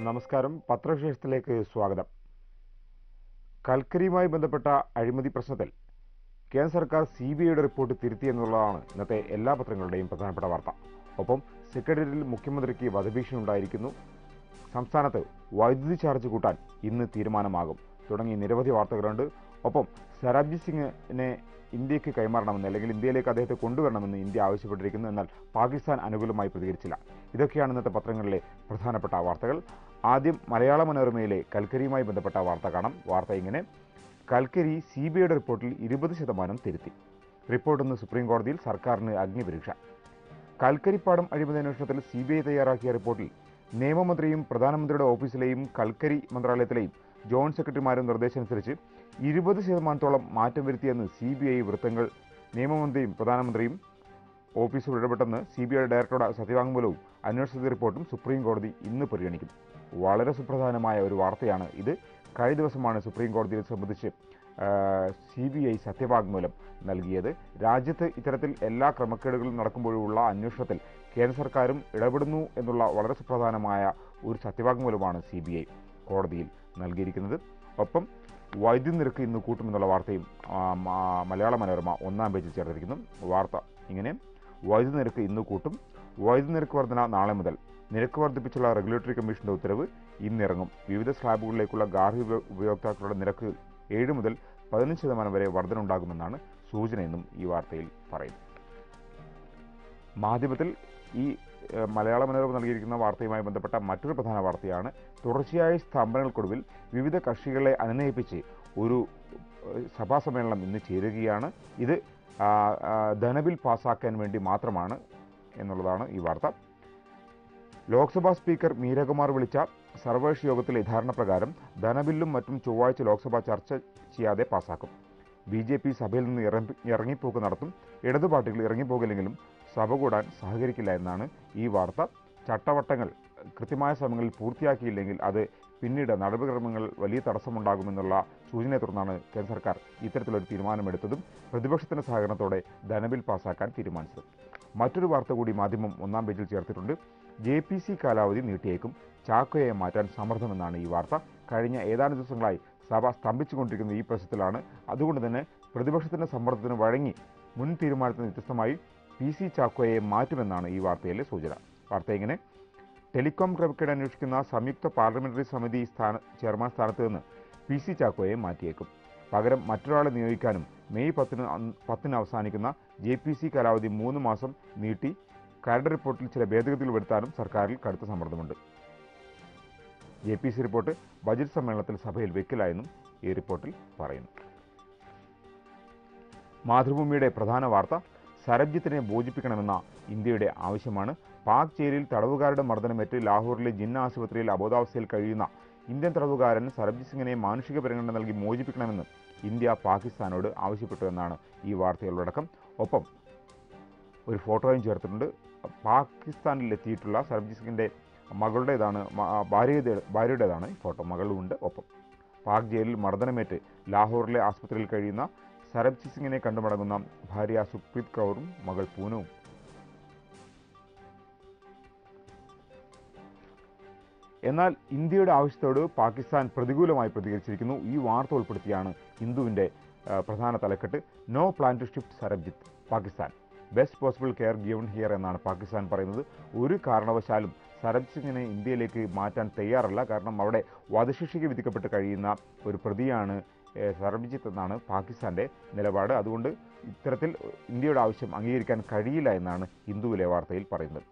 നമസ്കാരം പത്രവിശേഷത്തിലേക്ക് സ്വാഗതം കൽക്കരിയുമായി ബന്ധപ്പെട്ട അഴിമതി പ്രശ്നത്തിൽ കേന്ദ്ര സർക്കാർ സി ബി ഐയുടെ റിപ്പോർട്ട് തിരുത്തി എന്നുള്ളതാണ് ഇന്നത്തെ എല്ലാ പത്രങ്ങളുടെയും പ്രധാനപ്പെട്ട വാർത്ത ഒപ്പം സെക്രട്ടേറിയറ്റിൽ മുഖ്യമന്ത്രിക്ക് വധഭീഷണി ഉണ്ടായിരിക്കുന്നു സംസ്ഥാനത്ത് വൈദ്യുതി ചാർജ് കൂട്ടാൻ ഇന്ന് തീരുമാനമാകും തുടങ്ങി നിരവധി വാർത്തകളുണ്ട് ഒപ്പം സരാബ്ജി സിംഗിനെ ഇന്ത്യക്ക് കൈമാറണമെന്ന് അല്ലെങ്കിൽ ഇന്ത്യയിലേക്ക് അദ്ദേഹത്തെ കൊണ്ടുവരണമെന്ന് ഇന്ത്യ ആവശ്യപ്പെട്ടിരിക്കുന്നു എന്നാൽ പാകിസ്ഥാൻ അനുകൂലമായി പ്രതികരിച്ചില്ല ഇതൊക്കെയാണ് ഇന്നത്തെ പത്രങ്ങളിലെ പ്രധാനപ്പെട്ട വാർത്തകൾ ആദ്യം മലയാള മനോരമയിലെ കൽക്കരിയുമായി ബന്ധപ്പെട്ട വാർത്ത കാണാം വാർത്ത ഇങ്ങനെ കൽക്കരി സി ബി ഐയുടെ റിപ്പോർട്ടിൽ ഇരുപത് ശതമാനം തിരുത്തി റിപ്പോർട്ട് ഇന്ന് സുപ്രീം കോടതിയിൽ സർക്കാരിന് അഗ്നിപരീക്ഷ കൽക്കരിപ്പാടം അഴിമതി അന്വേഷണത്തിൽ സി ബി ഐ തയ്യാറാക്കിയ റിപ്പോർട്ടിൽ നിയമമന്ത്രിയും പ്രധാനമന്ത്രിയുടെ ഓഫീസിലെയും കൽക്കരി മന്ത്രാലയത്തിലെയും ജോയിന്റ് സെക്രട്ടറിമാരും നിർദ്ദേശമനുസരിച്ച് ഇരുപത് ശതമാനത്തോളം മാറ്റം വരുത്തിയെന്ന് സി ബി ഐ വൃത്തങ്ങൾ നിയമമന്ത്രിയും പ്രധാനമന്ത്രിയും ഓഫീസിൽ ഇടപെട്ടെന്ന് സി ബി ഐ ഡയറക്ടറുടെ സത്യവാങ്മൂലവും അന്വേഷണ റിപ്പോർട്ടും സുപ്രീം കോടതി ഇന്ന് പരിഗണിക്കും വളരെ സുപ്രധാനമായ ഒരു വാർത്തയാണ് ഇത് കഴിഞ്ഞ ദിവസമാണ് സുപ്രീം കോടതിയെ സംബന്ധിച്ച് സി ബി ഐ സത്യവാങ്മൂലം നൽകിയത് രാജ്യത്ത് ഇത്തരത്തിൽ എല്ലാ ക്രമക്കേടുകളും നടക്കുമ്പോഴുള്ള അന്വേഷണത്തിൽ കേന്ദ്ര സർക്കാരും ഇടപെടുന്നു എന്നുള്ള വളരെ സുപ്രധാനമായ ഒരു സത്യവാങ്മൂലമാണ് സി ബി ഐ കോടതിയിൽ നൽകിയിരിക്കുന്നത് ഒപ്പം വൈദ്യുതി നിരക്ക് ഇന്ന് കൂട്ടുമെന്നുള്ള വാർത്തയും ആ, മ- മലയാള മനോരമ ഒന്നാം പേജിൽ ചേർത്തിരിക്കുന്നു വാർത്ത ഇങ്ങനെ വൈദ്യുതി നിരക്ക് ഇന്ന് കൂട്ടും വൈദ്യുതി നിരക്ക് വർധന നാളെ മുതൽ നിരക്ക് വർദ്ധിപ്പിച്ചുള്ള റെഗുലേറ്ററി കമ്മീഷന്റെ ഉത്തരവ് ഇന്നിറങ്ങും വിവിധ സ്ലാബുകളിലേക്കുള്ള ഗാർഹിക ഉപ- ഉപയോക്താക്കളുടെ നിരക്ക് ഏഴ് മുതൽ പതിനഞ്ച് ശതമാനം വരെ വർധന ഉണ്ടാകുമെന്നാണ് സൂചനയെന്നും ഈ വാർത്തയിൽ പറയുന്നു മാധ്യമത്തിൽ ഈ ഏഹ്, മലയാള മനോരമ നൽകിയിരിക്കുന്ന വാർത്തയുമായി ബന്ധപ്പെട്ട മറ്റൊരു പ്രധാന വാർത്തയാണ് തുടർച്ചയായ സ്തംഭനങ്ങൾക്കൊടുവിൽ വിവിധ കക്ഷികളെ അനുനയിപ്പിച്ച് ഒരു ഏഹ്, സഭാ സമ്മേളനം ഇന്ന് ചേരുകയാണ് ഇത് ആ, ആ, ധനബിൽ പാസാക്കാൻ വേണ്ടി മാത്രമാണ് എന്നുള്ളതാണ് ഈ വാർത്ത ലോക്സഭാ സ്പീക്കർ മീരകുമാർ വിളിച്ച സർവകക്ഷി യോഗത്തിലെ ധാരണപ്രകാരം ധനബില്ലും മറ്റും ചൊവ്വാഴ്ച ലോക്സഭ ചർച്ച ചെയ്യാതെ പാസാക്കും ബി ജെ പി സഭയിൽ നിന്ന് ഇറങ്ങി ഇറങ്ങിപ്പോക്ക് നടത്തും ഇടതു പാർട്ടികൾ ഇറങ്ങിപ്പോകില്ലെങ്കിലും സഭ കൂടാൻ സഹകരിക്കില്ല എന്നാണ് ഈ വാർത്ത ചട്ടവട്ടങ്ങൾ കൃത്യമായ സമയങ്ങളിൽ പൂർത്തിയാക്കിയില്ലെങ്കിൽ അത് പിന്നീട് നടപടിക്രമങ്ങൾ വലിയ തടസ്സമുണ്ടാകുമെന്നുള്ള സൂചനയെ തുടർന്നാണ് കേന്ദ്ര സർക്കാർ ഇത്തരത്തിലൊരു തീരുമാനമെടുത്തതും പ്രതിപക്ഷത്തിന്റെ സഹകരണത്തോടെ ധനബിൽ പാസാക്കാൻ തീരുമാനിച്ചത് മറ്റൊരു വാർത്ത കൂടി മാധ്യമം ഒന്നാം പേജിൽ ചേർത്തിട്ടുണ്ട് ജെ പി സി കാലാവധി നീട്ടിയേക്കും ചാക്കോയെ മാറ്റാൻ സമ്മർദ്ദമെന്നാണ് ഈ വാർത്ത കഴിഞ്ഞ ഏതാനും ദിവസങ്ങളായി സഭ സ്തംഭിച്ചുകൊണ്ടിരിക്കുന്ന ഈ പ്രശ്നത്തിലാണ് അതുകൊണ്ട് തന്നെ പ്രതിപക്ഷത്തിന്റെ സമ്മർദ്ദത്തിന് വഴങ്ങി മുൻ തീരുമാനത്തിന് വ്യത്യസ്തമായി പി സി ചാക്കോയെ മാറ്റുമെന്നാണ് ഈ വാർത്തയിലെ സൂചന വാർത്ത ഇങ്ങനെ ടെലികോം ക്രമക്കേട് അന്വേഷിക്കുന്ന സംയുക്ത പാർലമെന്ററി സമിതി സ്ഥാന ചെയർമാൻ സ്ഥാനത്ത് നിന്ന് പി സി ചാക്കോയെ മാറ്റിയേക്കും പകരം മറ്റൊരാളെ നിയോഗിക്കാനും മെയ് പത്തിന് അന്ന് പത്തിന് അവസാനിക്കുന്ന ജെ പി സി കാലാവധി മൂന്ന് മാസം നീട്ടി കരട് റിപ്പോർട്ടിൽ ചില ഭേദഗതികൾ വരുത്താനും സർക്കാരിൽ കടുത്ത സമ്മർദ്ദമുണ്ട് J P C report budget സമ്മേളനത്തിൽ സഭയിൽ വെക്കില്ല എന്നും ഈ റിപ്പോർട്ടിൽ പറയുന്നു മാതൃഭൂമിയുടെ പ്രധാന വാർത്ത സരബ്ജിത്തിനെ മോചിപ്പിക്കണമെന്ന ഇന്ത്യയുടെ ആവശ്യമാണ് പാക് ജയിലിൽ തടവുകാരുടെ മർദ്ദനമേറ്റ് ലാഹോറിലെ ജിന്ന ആശുപത്രിയിൽ അബോധാവസ്ഥയിൽ കഴിയുന്ന ഇന്ത്യൻ തടവുകാരൻ സരബ്ജിത് സിംഗിനെ മാനുഷിക പരിഗണന നൽകി മോചിപ്പിക്കണമെന്ന് ഇന്ത്യ പാകിസ്ഥാനോട് ആവശ്യപ്പെട്ടു എന്നാണ് ഈ വാർത്തകളുടക്കം ഒപ്പം ഒരു ഫോട്ടോയും ചേർത്തിട്ടുണ്ട് പാകിസ്ഥാനിലെത്തിയിട്ടുള്ള സർബ്ജിത് സിംഗിൻ്റെ മകളുടേതാണ് മ- ആ ഭാര്യയുടെ ഭാര്യയുടേതാണ് ഈ ഫോട്ടോ മകളുമുണ്ട് ഒപ്പം പാക് ജയിലിൽ മർദ്ദനമേറ്റ് ലാഹോറിലെ ആസ്പത്രിയിൽ കഴിയുന്ന സരബ്ജിത് സിംഗിനെ കണ്ടുമടങ്ങുന്ന ഭാര്യ സുപ്രീത് കൗറും മകൾ പൂനവും എന്നാൽ ഇന്ത്യയുടെ ആവശ്യത്തോട് പാകിസ്ഥാൻ പ്രതികൂലമായി പ്രതികരിച്ചിരിക്കുന്നു ഈ വാർത്ത ഉൾപ്പെടുത്തിയാണ് ഹിന്ദുവിൻ്റെ ആ, പ്രധാന തലക്കെട്ട് no plan to shift Sarabjit Pakistan best possible care given here എന്നാണ് പാകിസ്ഥാൻ പറയുന്നത് ഒരു കാരണവശാലും സരബ്ജിത് സിംഗിനെ ഇന്ത്യയിലേക്ക് മാറ്റാൻ തയ്യാറല്ല കാരണം അവിടെ വധശിക്ഷയ്ക്ക് വിധിക്കപ്പെട്ട് കഴിയുന്ന ഒരു പ്രതിയാണ് ഏ, സർബ്ജിത്ത് എന്നാണ് പാകിസ്ഥാൻ്റെ നിലപാട് അതുകൊണ്ട് ഇത്തരത്തിൽ ഇന്ത്യയുടെ ആവശ്യം അംഗീകരിക്കാൻ കഴിയില്ല എന്നാണ് ഹിന്ദുവിലെ വാർത്തയിൽ പറയുന്നത്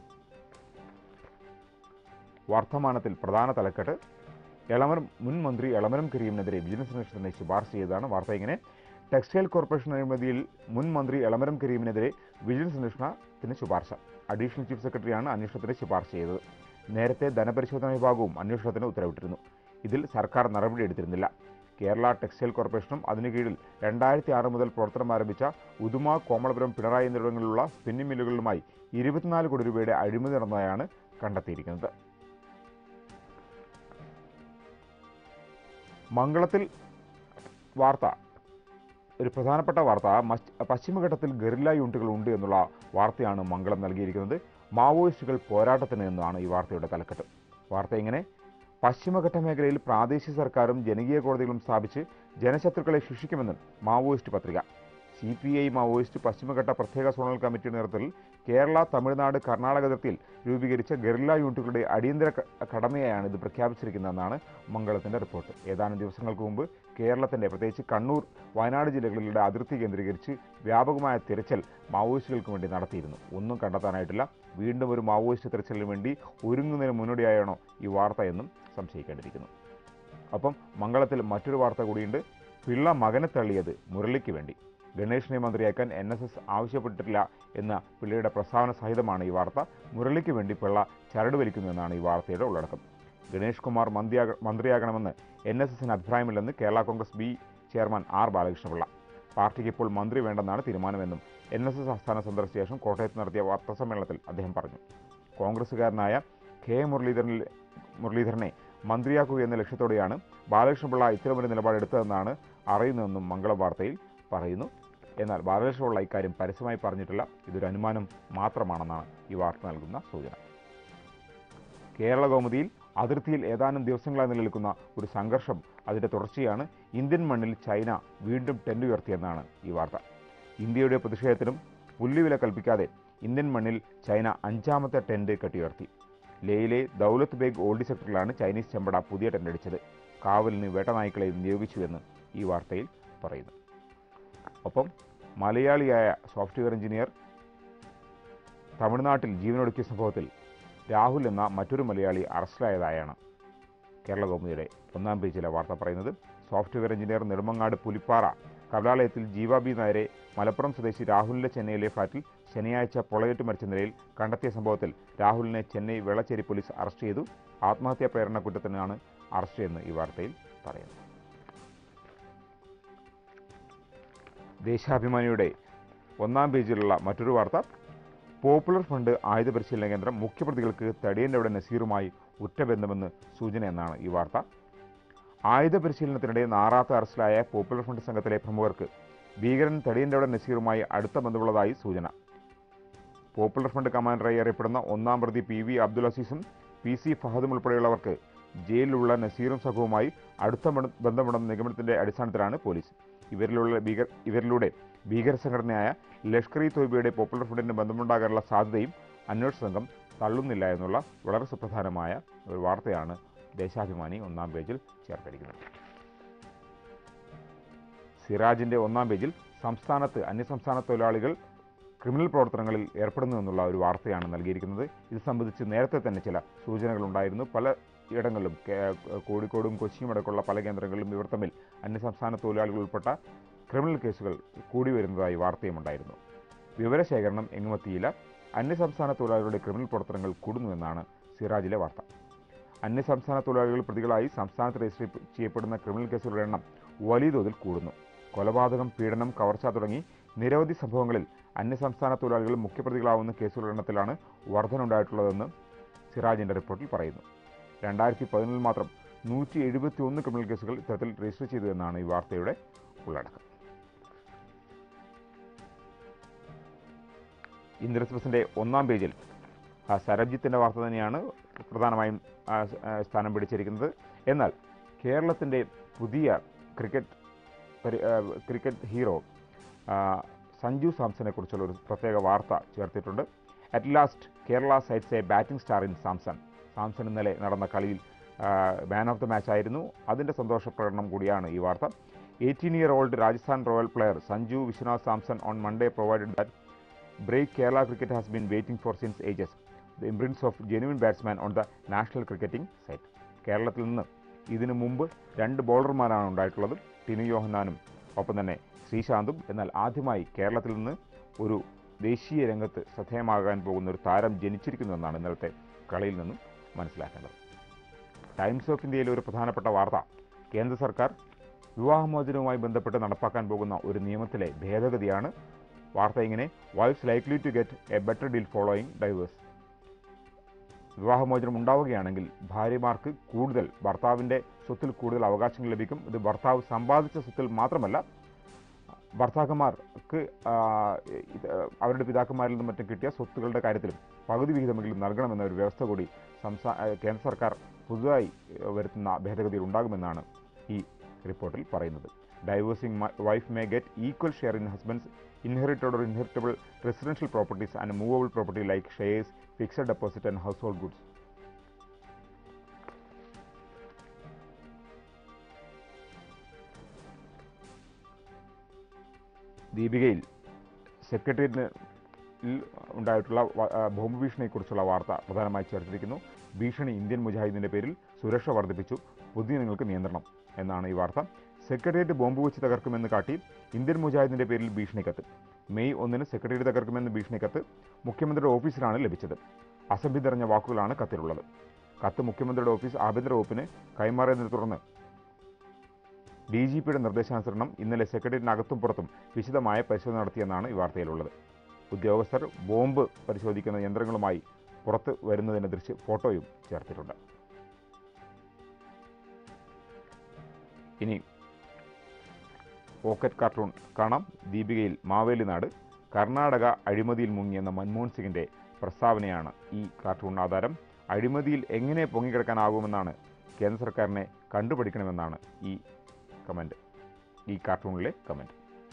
വർത്തമാനത്തിൽ പ്രധാന തലക്കെട്ട് എളമരം മുൻ മന്ത്രി എളമരം കരീമിനെതിരെ വിജിലൻസ് അന്വേഷണത്തിന് ശുപാർശ ചെയ്തതാണ് വാർത്ത ഇങ്ങനെ ടെക്സ്റ്റൈൽ കോർപ്പറേഷൻ അഴിമതിയിൽ മുൻ മന്ത്രി എളമരം കരീമിനെതിരെ വിജിലൻസ് അന്വേഷണത്തിന് ശുപാർശ അഡീഷണൽ ചീഫ് സെക്രട്ടറിയാണ് അന്വേഷണത്തിന് ശുപാർശ ചെയ്തത് നേരത്തെ ധനപരിശോധന വിഭാഗവും അന്വേഷണത്തിന് ഉത്തരവിട്ടിരുന്നു ഇതിൽ സർക്കാർ നടപടിയെടുത്തിരുന്നില്ല കേരള ടെക്സ്റ്റൈൽ കോർപ്പറേഷനും അതിനു കീഴിൽ രണ്ടായിരത്തി ആറ് മുതൽ പ്രവർത്തനം ആരംഭിച്ച ഉദുമ കോമളപുരം പിണറായി എന്നിവിടങ്ങളിലുള്ള സ്പിന്നിംഗ് മില്ലുകളുമായി ഇരുപത്തിനാല് കോടി രൂപയുടെ അഴിമതി നടന്നതായാണ് കണ്ടെത്തിയിരിക്കുന്നത് മംഗളത്തിൽ വാർത്ത ഒരു പ്രധാനപ്പെട്ട വാർത്ത മസ്- പശ്ചിമഘട്ടത്തിൽ ഗറില്ല യൂണിറ്റുകൾ ഉണ്ട് എന്നുള്ള വാർത്തയാണ് മംഗളം നൽകിയിരിക്കുന്നത് മാവോയിസ്റ്റുകൾ പോരാട്ടത്തിന് എന്നാണ് ഈ വാർത്തയുടെ തലക്കെട്ട് വാർത്ത ഇങ്ങനെ പശ്ചിമഘട്ട മേഖലയിൽ പ്രാദേശിക സർക്കാരും ജനകീയ കോടതികളും സ്ഥാപിച്ച് ജനശത്രുക്കളെ ശിക്ഷിക്കുമെന്നും മാവോയിസ്റ്റ് പത്രിക സി പി ഐ മാവോയിസ്റ്റ് പശ്ചിമഘട്ട പ്രത്യേക സോണൽ കമ്മിറ്റിയുടെ നേതൃത്വത്തിൽ കേരള തമിഴ്നാട് കർണാടക അതിർത്തിയിൽ രൂപീകരിച്ച ഗറില്ല യൂണിറ്റുകളുടെ അടിയന്തര ക- കടമയായാണ് ഇത് പ്രഖ്യാപിച്ചിരിക്കുന്നതെന്നാണ് മംഗളത്തിന്റെ റിപ്പോർട്ട് ഏതാനും ദിവസങ്ങൾക്ക് മുമ്പ് കേരളത്തിന്റെ പ്രത്യേകിച്ച് കണ്ണൂർ വയനാട് ജില്ലകളിലെ അതിർത്തി കേന്ദ്രീകരിച്ച് വ്യാപകമായ തിരച്ചിൽ മാവോയിസ്റ്റുകൾക്ക് വേണ്ടി നടത്തിയിരുന്നു ഒന്നും കണ്ടെത്താനായിട്ടില്ല വീണ്ടും ഒരു മാവോയിസ്റ്റ് തിരച്ചിലിന് വേണ്ടി ഒരുങ്ങുന്നതിന് മുന്നോടിയായാണോ ഈ വാർത്ത എന്നും സംശയിക്കേണ്ടിയിരിക്കുന്നു അപ്പം മംഗളത്തിൽ മറ്റൊരു വാർത്ത കൂടിയുണ്ട് പിള്ള മകനെ തള്ളിയത് മുരളിക്ക് വേണ്ടി ഗണേഷിനെ മന്ത്രിയാക്കാൻ എൻ എസ് എസ് ആവശ്യപ്പെട്ടിട്ടില്ല എന്ന പിള്ളയുടെ പ്രസ്താവന സഹിതമാണ് ഈ വാർത്ത മുരളിക്ക് വേണ്ടി പിള്ള ചരട് വലിക്കുന്നുവെന്നാണ് ഈ വാർത്തയുടെ ഉള്ളടക്കം ഗണേഷ് കുമാർ മന്ത്രിയാക മന്ത്രിയാകണമെന്ന് എൻ എസ് എസിന് അഭിപ്രായമില്ലെന്ന് Kerala Congress B chairman R Balakrishnapillai പാർട്ടിക്ക് ഇപ്പോൾ മന്ത്രി വേണ്ടെന്നാണ് തീരുമാനമെന്നും എൻ എസ് എസ് ആസ്ഥാനം സന്ദർശിച്ച ശേഷം കോട്ടയത്ത് നടത്തിയ വാർത്താസമ്മേളനത്തിൽ അദ്ദേഹം പറഞ്ഞു കോൺഗ്രസുകാരനായ കെ മുരളീധരനിൽ മുരളീധരനെ മന്ത്രിയാക്കുക എന്ന ലക്ഷ്യത്തോടെയാണ് ബാലകൃഷ്ണപിള്ള ഇത്തരമൊരു നിലപാടെടുത്തതെന്നാണ് അറിയുന്നതെന്നും മംഗളം വാർത്തയിൽ പറയുന്നു എന്നാൽ ബാലകൃഷ്ണപിള്ള ഇക്കാര്യം പരസ്യമായി പറഞ്ഞിട്ടില്ല ഇതൊരു അനുമാനം മാത്രമാണെന്നാണ് ഈ വാർത്ത നൽകുന്ന സൂചന കേരള കൗമുദിയിൽ അതിർത്തിയിൽ ഏതാനും ദിവസങ്ങളായി നിലനിൽക്കുന്ന ഒരു സംഘർഷം അതിന്റെ തുടർച്ചയാണ് ഇന്ത്യൻ മണ്ണിൽ ചൈന വീണ്ടും ടെന്റ് ഉയർത്തിയെന്നാണ് ഈ വാർത്ത ഇന്ത്യയുടെ പ്രതിഷേധത്തിനും പുല്ലുവില കൽപ്പിക്കാതെ ഇന്ത്യൻ മണ്ണിൽ ചൈന അഞ്ചാമത്തെ ടെന്റ് കെട്ടിയുയർത്തി ലേയിലെ ദൗലത്ത് ബേഗ് ഓൾഡി സെക്ടറിലാണ് ചൈനീസ് ചെമ്പട പുതിയ ടെന്റ് അടിച്ചത് കാവലിന് വേട്ടനായ്ക്കളെ നിയോഗിച്ചുവെന്ന് ഈ വാർത്തയിൽ പറയുന്നു ഒപ്പം മലയാളിയായ സോഫ്റ്റ്വെയർ എഞ്ചിനീയർ തമിഴ്നാട്ടിൽ ജീവനൊടുക്കിയ സംഭവത്തിൽ രാഹുൽ എന്ന മറ്റൊരു മലയാളി അറസ്റ്റിലായതായാണ് കേരള കൗമുദിയുടെ ഒന്നാം പേജിലെ വാർത്ത പറയുന്നത് സോഫ്റ്റ്വെയർ എഞ്ചിനീയർ നെടുമങ്ങാട് പുലിപ്പാറ കമലാലയത്തിൽ ജീവ ബി നായരെ മലപ്പുറം സ്വദേശി രാഹുലിന്റെ ചെന്നൈയിലെ ഫ്ളാറ്റിൽ ശനിയാഴ്ച പൊളയേറ്റ് മരിച്ച നിലയിൽ കണ്ടെത്തിയ സംഭവത്തിൽ രാഹുലിനെ ചെന്നൈ വെളച്ചേരി പോലീസ് അറസ്റ്റ് ചെയ്തു ആത്മഹത്യാ പ്രേരണ കുറ്റത്തിനാണ് അറസ്റ്റ് എന്ന് ഈ വാർത്തയിൽ പറയുന്നു ദേശാഭിമാനിയുടെ ഒന്നാം പേജിലുള്ള മറ്റൊരു വാർത്ത പോപ്പുലർ ഫണ്ട് ആയുധ പരിശീലന കേന്ദ്രം മുഖ്യപ്രതികൾക്ക് തടിയൻ്റെ നസീറുമായി ഉറ്റബന്ധമെന്ന് സൂചന എന്നാണ് ഈ വാർത്ത ആയുധ പരിശീലനത്തിനിടെ നാറാത്ത് അറസ്റ്റിലായ പോപ്പുലർ ഫണ്ട് സംഘത്തിലെ പ്രമുഖർക്ക് ഭീകരൻ തടിയൻ്റെ നസീറുമായി അടുത്ത ബന്ധമുള്ളതായി സൂചന പോപ്പുലർ ഫണ്ട് കമാൻഡറായി അറിയപ്പെടുന്ന ഒന്നാം പ്രതി പി വി അബ്ദുൽ അസീസും പി സി ഫഹദും ഉൾപ്പെടെയുള്ളവർക്ക് ജയിലിലുള്ള നസീറും സംഘവുമായി അടുത്ത ബന്ധ- ബന്ധമുണ്ടെന്ന നിഗമനത്തിന്റെ അടിസ്ഥാനത്തിലാണ് പോലീസ് ഇവരിലുള്ള ഭീകര ഇവരിലൂടെ ഭീകര സംഘടനയായ ലഷ്കർ ഇ തോയ്ബയുടെ പോപ്പുലർ ഫണ്ടിന് ബന്ധമുണ്ടാകാനുള്ള സാധ്യതയും അന്വേഷണ സംഘം തള്ളുന്നില്ല എന്നുള്ള വളരെ സുപ്രധാനമായ ഒരു വാർത്തയാണ് ദേശാഭിമാനി ഒന്നാം പേജിൽ ചേർത്തിരിക്കുന്നത് സിറാജിന്റെ ഒന്നാം പേജിൽ സംസ്ഥാനത്ത് അന്യസംസ്ഥാന തൊഴിലാളികൾ ക്രിമിനൽ പ്രവർത്തനങ്ങളിൽ ഏർപ്പെടുന്നു എന്നുള്ള ഒരു വാർത്തയാണ് നൽകിയിരിക്കുന്നത് ഇത് സംബന്ധിച്ച് നേരത്തെ തന്നെ ചില സൂചനകളുണ്ടായിരുന്നു പല ഇടങ്ങളിലും കേ- കോഴിക്കോടും കൊച്ചിയും അടക്കമുള്ള പല കേന്ദ്രങ്ങളിലും ഇവർ തമ്മിൽ അന്യസംസ്ഥാന തൊഴിലാളികൾ ഉൾപ്പെട്ട ക്രിമിനൽ കേസുകൾ കൂടി വരുന്നതായി വാർത്തയുമുണ്ടായിരുന്നു വിവരശേഖരണം എങ്ങുമെത്തിയില്ല അന്യസംസ്ഥാന തൊഴിലാളികളുടെ ക്രിമിനൽ പ്രവർത്തനങ്ങൾ കൂടുന്നുവെന്നാണ് സിറാജിലെ വാർത്ത അന്യസംസ്ഥാന തൊഴിലാളികൾ പ്രതികളായി സംസ്ഥാനത്ത് രജിസ്റ്റർ ചെയ്യപ്പെടുന്ന ക്രിമിനൽ കേസുകളുടെ എണ്ണം വലിയ തോതിൽ കൂടുന്നു കൊലപാതകം പീഡനം കവർച്ച തുടങ്ങി നിരവധി സംഭവങ്ങളിൽ അന്യസംസ്ഥാന തൊഴിലാളികൾ മുഖ്യപ്രതികളാവുന്ന കേസുകളുടെ എണ്ണത്തിലാണ് വർധനയുണ്ടായിട്ടുള്ളതെന്ന് സിറാജിന്റെ റിപ്പോർട്ടിൽ പറയുന്നു രണ്ടായിരത്തി പതിനൊന്നിൽ മാത്രം നൂറ്റി എഴുപത്തി ഒന്ന് ക്രിമിനൽ കേസുകൾ ഇത്തരത്തിൽ രജിസ്റ്റർ ചെയ്തു എന്നാണ് ഈ വാർത്തയുടെ ഉള്ളടക്കം ഇന്ത്യൻ എക്സ്പ്രസിന്റെ ഒന്നാം പേജിൽ ആ, സരബ്ജിത്തിന്റെ വാർത്ത തന്നെയാണ് പ്രധാനമായും ആ, സ്- ആ, സ്ഥാനം പിടിച്ചിരിക്കുന്നത് എന്നാൽ കേരളത്തിന്റെ പുതിയ ക്രിക്കറ്റ് പരി- ആ, ക്രിക്കറ്റ് ഹീറോ ആ, സഞ്ജു സാംസനെ കുറിച്ചുള്ള ഒരു പ്രത്യേക വാർത്ത ചേർത്തിട്ടുണ്ട് at last Kerala sights a batting star in Samson Samson ഇന്നലെ നടന്ന കളിയിൽ മാൻ ഓഫ് ദ മാച്ച് ആയിരുന്നു അതിൻ്റെ സന്തോഷ പ്രകടനം കൂടിയാണ് ഈ വാർത്ത eighteen year old Rajasthan royal player Sanju Viswanath Samson on Monday provided that break Kerala cricket has been waiting for since ages. The imprints of genuine batsman on the national cricketing side. കേരളത്തിൽ നിന്ന് ഇതിനു മുമ്പ് രണ്ട് ബോളർമാരാണ് ഉണ്ടായിട്ടുള്ളത് ടിനു യോഹന്നാനും ഒപ്പം തന്നെ ശ്രീശാന്തും എന്നാൽ ആദ്യമായി കേരളത്തിൽ നിന്ന് ഒരു ദേശീയ രംഗത്ത് ശ്രദ്ധേയമാകാൻ പോകുന്ന ഒരു താരം ജനിച്ചിരിക്കുന്നുവെന്നാണ് ഇന്നലത്തെ കളിയിൽ നിന്നും മനസ്സിലാക്കേണ്ടത് ടൈംസ് ഓഫ് ഇന്ത്യയിലെ ഒരു പ്രധാനപ്പെട്ട വാർത്ത കേന്ദ്ര സർക്കാർ വിവാഹമോചനവുമായി ബന്ധപ്പെട്ട് നടപ്പാക്കാൻ പോകുന്ന ഒരു നിയമത്തിലെ ഭേദഗതിയാണ് വാർത്ത ഇങ്ങനെ wives likely to get a better deal following divorce വിവാഹമോചനം ഉണ്ടാവുകയാണെങ്കിൽ ഭാര്യമാർക്ക് കൂടുതൽ ഭർത്താവിൻ്റെ സ്വത്തിൽ കൂടുതൽ അവകാശങ്ങൾ ലഭിക്കും ഇത് ഭർത്താവ് സമ്പാദിച്ച സ്വത്തിൽ മാത്രമല്ല ഭർത്താക്കന്മാർക്ക് ആ, ഇത് അവരുടെ പിതാക്കന്മാരിൽ നിന്നും മറ്റും കിട്ടിയ സ്വത്തുക്കളുടെ കാര്യത്തിലും പകുതി വിഹിതമെങ്കിലും നൽകണമെന്ന ഒരു വ്യവസ്ഥ കൂടി സംസ്ഥാന ഏഹ് കേന്ദ്ര സർക്കാർ പുതുതായി ഏഹ് വരുത്തുന്ന ഭേദഗതികൾ ഉണ്ടാകുമെന്നാണ് ഈ റിപ്പോർട്ടിൽ പറയുന്നത് divorcing wife may get equal share in husband's inherited or inheritable residential properties and movable property like shares fixed deposit and household goods ദീപികയിൽ സെക്രട്ടേറിയറ്റിന് ഉണ്ടായിട്ടുള്ള വ- ആ, ബോംബ് ഭീഷണിയെക്കുറിച്ചുള്ള വാർത്ത പ്രധാനമായി ചേർത്തിരിക്കുന്നു ഭീഷണി ഇന്ത്യൻ മുജാഹിദിന്റെ പേരിൽ സുരക്ഷ വർദ്ധിപ്പിച്ചു പൊതുജനങ്ങൾക്ക് നിയന്ത്രണം എന്നാണ് ഈ വാർത്ത സെക്രട്ടേറിയറ്റ് ബോംബ് വെച്ച് തകർക്കുമെന്ന് കാട്ടി ഇന്ത്യൻ മുജാഹിദിന്റെ പേരിൽ ഭീഷണി കത്ത് മെയ് ഒന്നിന് സെക്രട്ടേറിയറ്റ് തകർക്കുമെന്ന് ഭീഷണി കത്ത് മുഖ്യമന്ത്രിയുടെ ഓഫീസിലാണ് ലഭിച്ചത് അസഭ്യം നിറഞ്ഞ വാക്കുകളാണ് കത്തിലുള്ളത് കത്ത് മുഖ്യമന്ത്രിയുടെ ഓഫീസ് ആഭ്യന്തര വകുപ്പിന് കൈമാറിയതിനെ തുടർന്ന് ഡി ജി പിയുടെ നിർദ്ദേശാനുസരണം ഇന്നലെ സെക്രട്ടേറിയറ്റിനകത്തും പുറത്തും വിശദമായ പരിശോധന നടത്തിയെന്നാണ് ഈ വാർത്തയിലുള്ളത് ഉദ്യോഗസ്ഥർ ബോംബ് പരിശോധിക്കുന്ന യന്ത്രങ്ങളുമായി പുറത്ത് വരുന്നതിന്റെ ദൃശ്യ ഫോട്ടോയും ചേർത്തിട്ടുണ്ട് ഇനി പോക്കറ്റ് കാർട്ടൂൺ കാണാം ദീപികയിൽ മാവേലി നാട് കർണാടക അഴിമതിയിൽ മുങ്ങിയെന്ന മൻമോഹൻ സിംഗിന്റെ പ്രസ്താവനയാണ് ഈ കാർട്ടൂൺ ആധാരം അഴിമതിയിൽ എങ്ങനെ പൊങ്ങിക്കിടക്കാനാകുമെന്നാണ് കേന്ദ്ര സർക്കാരിനെ കണ്ടുപിടിക്കണമെന്നാണ് ഈ കമൻറ്റ് ഈ കാർട്ടൂണിലെ കമൻറ്റ്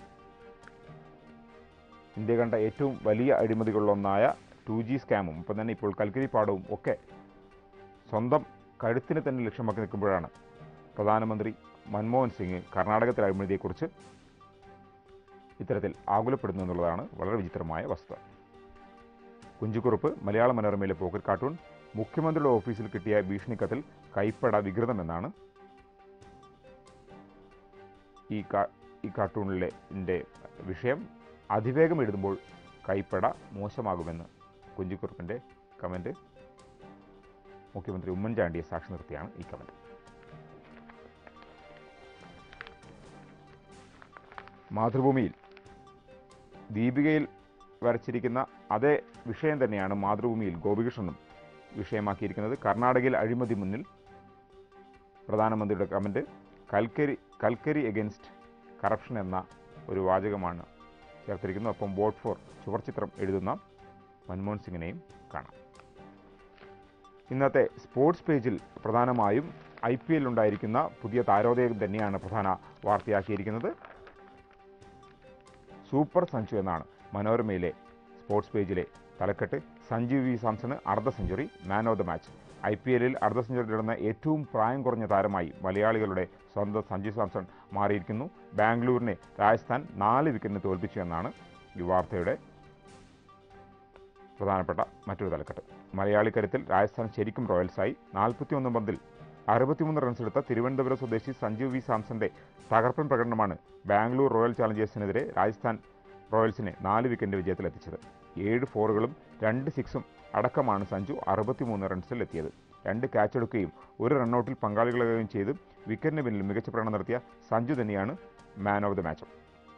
ഇന്ത്യ കണ്ട ഏറ്റവും വലിയ അഴിമതികളിലൊന്നായ ടു ജി സ്കാമും ഒപ്പം തന്നെ ഇപ്പോൾ കൽക്കരി പാടവും ഒക്കെ സ്വന്തം കഴുത്തിനെ തന്നെ ലക്ഷ്യമാക്കി നിൽക്കുമ്പോഴാണ് പ്രധാനമന്ത്രി മൻമോഹൻ സിംഗ് കർണാടകത്തിലെ അഴിമതിയെക്കുറിച്ച് ഇത്തരത്തിൽ ആകുലപ്പെടുന്നു എന്നുള്ളതാണ് വളരെ വിചിത്രമായ വസ്തുത കുഞ്ചുകുറുപ്പ് മലയാള മനോരമയിലെ പോക്കറ്റ് കാർട്ടൂൺ മുഖ്യമന്ത്രിയുടെ ഓഫീസിൽ കിട്ടിയ ഭീഷണിക്കത്തിൽ കൈപ്പട വികൃതമെന്നാണ് ഈ കാ ഈ കാർട്ടൂണിലെ ൻ്റെ വിഷയം അതിവേഗം എഴുതുമ്പോൾ കൈപ്പട മോശമാകുമെന്ന് കുഞ്ചിക്കുറുപ്പിൻ്റെ കമൻറ്റ് മുഖ്യമന്ത്രി ഉമ്മൻചാണ്ടിയെ സാക്ഷി നിർത്തിയാണ് ഈ കമൻറ്റ് മാതൃഭൂമിയിൽ ദീപികയിൽ വരച്ചിരിക്കുന്ന അതേ വിഷയം തന്നെയാണ് മാതൃഭൂമിയിൽ ഗോപികൃഷ്ണനും വിഷയമാക്കിയിരിക്കുന്നത് കർണാടകയിൽ അഴിമതി മുന്നിൽ പ്രധാനമന്ത്രിയുടെ കമൻറ്റ് കൽക്കരി കൽക്കരി എഗൻസ്റ്റ് കറപ്ഷൻ എന്ന ഒരു വാചകമാണ് ചേർത്തിരിക്കുന്നത് ഒപ്പം വോട്ട് ഫോർ ചുവർച്ചിത്രം എഴുതുന്ന മൻമോഹൻ സിംഗിനെയും കാണാം ഇന്നത്തെ സ്പോർട്സ് പേജിൽ പ്രധാനമായും ഐ പി ഉണ്ടായിരിക്കുന്ന പുതിയ താരോദയം തന്നെയാണ് പ്രധാന വാർത്തയാക്കിയിരിക്കുന്നത് സൂപ്പർ സഞ്ജു എന്നാണ് മനോരമയിലെ സ്പോർട്സ് പേജിലെ തലക്കെട്ട് സഞ്ജു വി സാംസണ് അർദ്ധ century man of the match I P എല്ലിൽ അർദ്ധ സെഞ്ചുറി നേടുന്ന ഏറ്റവും പ്രായം കുറഞ്ഞ താരമായി മലയാളികളുടെ സ്വന്തം സഞ്ജു സാംസൺ മാറിയിരിക്കുന്നു ബാംഗ്ലൂരിനെ രാജസ്ഥാൻ നാല് വിക്കറ്റിന് തോൽപ്പിച്ചു എന്നാണ് ഈ വാർത്തയുടെ പ്രധാനപ്പെട്ട മറ്റൊരു തലക്കെട്ട് മലയാളി കരുത്തിൽ രാജസ്ഥാൻ ശരിക്കും റോയൽസായി നാൽപ്പത്തിയൊന്ന് പന്തിൽ അറുപത്തിമൂന്ന് റൺസ് എടുത്ത തിരുവനന്തപുരം സ്വദേശി സഞ്ജു വി സാംസന്റെ തകർപ്പൻ പ്രകടനമാണ് ബാംഗ്ലൂർ റോയൽ ചാലഞ്ചേഴ്സിനെതിരെ രാജസ്ഥാൻ റോയൽസിനെ നാല് വിക്കറ്റിന്റെ വിജയത്തിലെത്തിച്ചത് ഏഴ് ഫോറുകളും രണ്ട് സിക്സും അടക്കമാണ് സഞ്ജു അറുപത്തിമൂന്ന് റൺസിൽ എത്തിയത് രണ്ട് ക്യാച്ച് എടുക്കുകയും ഒരു റണ്ണൌട്ടിൽ പങ്കാളികളാകുകയും ചെയ്ത് വിക്കറ്റിന് പിന്നിൽ മികച്ച പ്രകടനം നടത്തിയ സഞ്ജു തന്നെയാണ് മാൻ ഓഫ് ദ മാച്ച്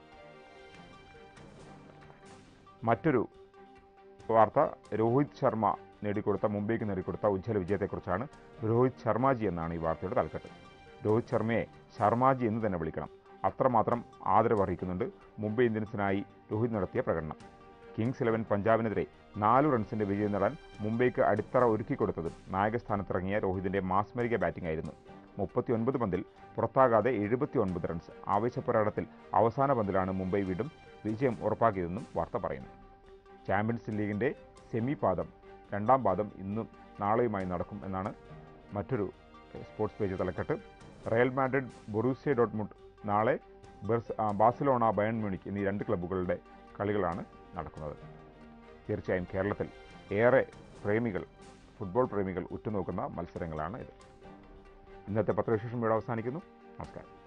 മറ്റൊരു വാർത്ത രോഹിത് ശർമ്മ നേടിക്കൊടുത്ത മുംബൈക്ക് നേടിക്കൊടുത്ത ഉജ്ജ്വല വിജയത്തെക്കുറിച്ചാണ് രോഹിത് ശർമാജി എന്നാണ് ഈ വാർത്തയുടെ തലക്കെട്ട് രോഹിത് ശർമ്മയെ ശർമാജി എന്ന് തന്നെ വിളിക്കണം അത്രമാത്രം ആദരവ് അറിയിക്കുന്നുണ്ട് മുംബൈ ഇന്ത്യൻസിനായി രോഹിത് നടത്തിയ പ്രകടനം കിങ്സ് ഇലവൻ പഞ്ചാബിനെതിരെ നാല് റൺസിന്റെ വിജയം നേടാൻ മുംബൈക്ക് അടിത്തറ ഒരുക്കിക്കൊടുത്തത് നായകസ്ഥാനത്തിറങ്ങിയ രോഹിതിന്റെ മാസ്മരിക ബാറ്റിംഗ് ആയിരുന്നു മുപ്പത്തിയൊൻപത് പന്തിൽ പുറത്താകാതെ എഴുപത്തി ഒൻപത് റൺസ് ആവേശപ്പോരാട്ടത്തിൽ അവസാന പന്തിലാണ് മുംബൈ വീണ്ടും വിജയം ഉറപ്പാക്കിയതെന്നും വാർത്ത പറയുന്നു ചാമ്പ്യൻസ് ലീഗിന്റെ സെമി പാദം രണ്ടാം പാദം ഇന്നും നാളെയുമായി നടക്കും എന്നാണ് മറ്റൊരു സ്പോർട്സ് പേജ് തലക്കെട്ട് റയൽ മാഡ്രിഡ് ബൊറൂസിയ ഡോട്ട്മുണ്ട് നാളെ ബെർസ് ആ, ബാഴ്സലോണ ബയൺ മ്യൂണിക് എന്നീ രണ്ട് ക്ലബ്ബുകളുടെ കളികളാണ് നടക്കുന്നത് തീർച്ചയായും കേരളത്തിൽ ഏറെ പ്രേമികൾ ഫുട്ബോൾ പ്രേമികൾ ഉറ്റുനോക്കുന്ന മത്സരങ്ങളാണ് ഇത് ഇന്നത്തെ പത്രവിശേഷം ഇവിടെ അവസാനിക്കുന്നു നമസ്കാരം